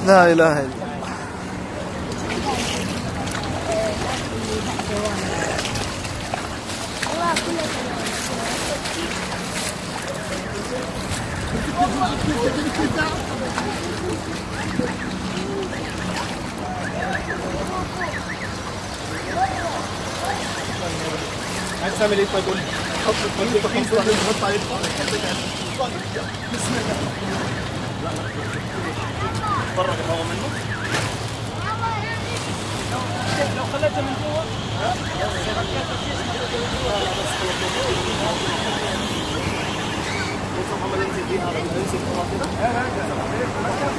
لا اله الا الله عايز تعمل ايه طيب قول لي حط حط عليه بسم الله بره هو منه لو خليته من جوه محمد ينزل بيها ينزل كده